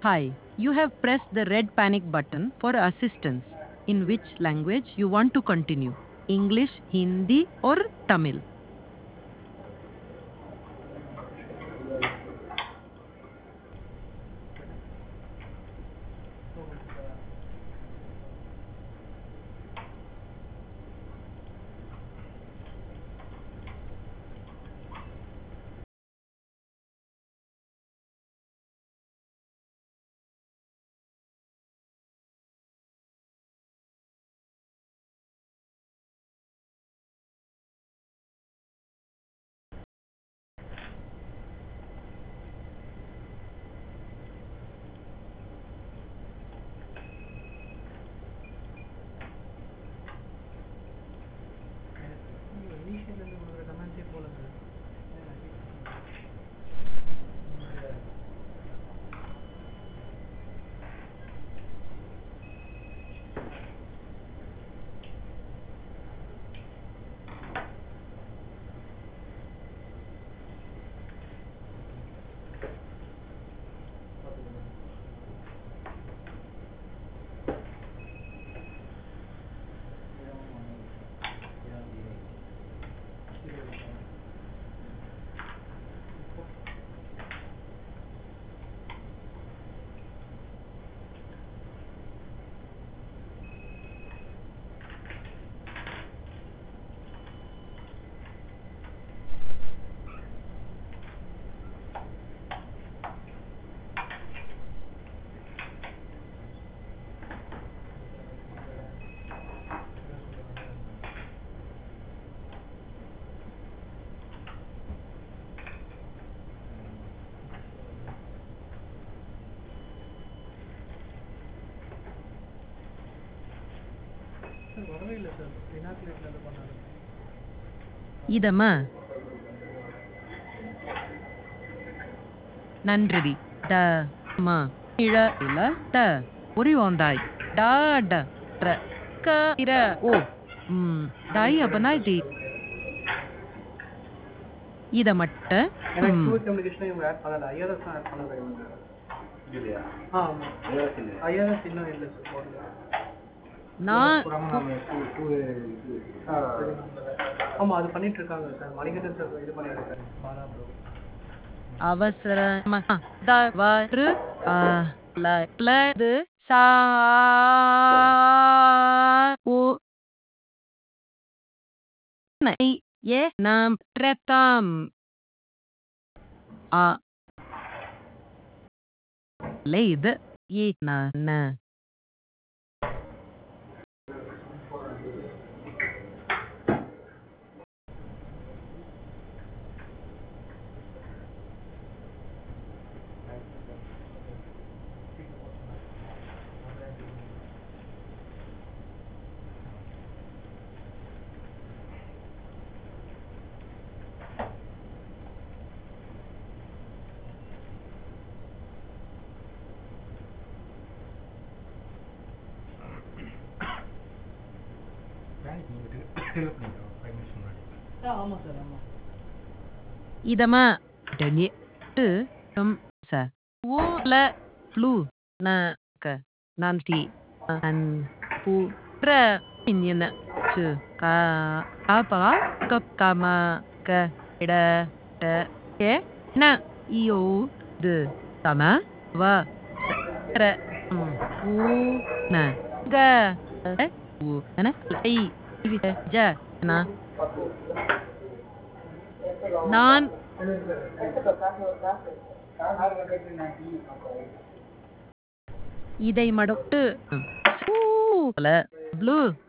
Hi, you have pressed the red panic button for assistance. In which language you want to continue? English, Hindi, or Tamil? இனிஷியல்லேருந்து கொடுக்குற கமெண்ட்ஸே போல sir sir வரவே இல்லை sir வினாக்கிலேட்டில் அது பண்ணாங்க இதம்மா நன்றி ட ம இழ இல ட ஒரி ஒந்தாய் டா ட ட்ர க இர ஓ ம் தாய் அப்பனாய் டி இத மட்ட எனக்கு ம். டூ கம்யூனிகேஷன் இவங்க ஆட் பண்ணல ஐஆர்எஸ் தான் ஆட் பண்ணல இவங்க இல்லையா ஆ ஆமாம் ஐஆர்எஸ் இன்னும் இல்லை சார் போடல நான் ஆமாம் அது பண்ணிட்டு இருக்காங்க சார் மணிகண்டன் சார் இது பண்ணிட்டு இருக்காரு பாரா ப்ரோ அவசரமா தவறு ஆ, ல- பிளது சா ஓ நை ஏ நாம் பிரதம் ஆ லேது ஏ ந ஆ ஆமாம் சார் ஆமாம் இதமா டனி டு ம் ச ஓ ல ப்ளூ ந க நான்தி அன் பு ர இன்யன சு கா காபா கப் காம க இட ட கே ந இயோ து தம வ ச ர ம் உ ந க ர உ ந ஐ இவி ஜ ந நான் இதை மடட்டு ப்ளூ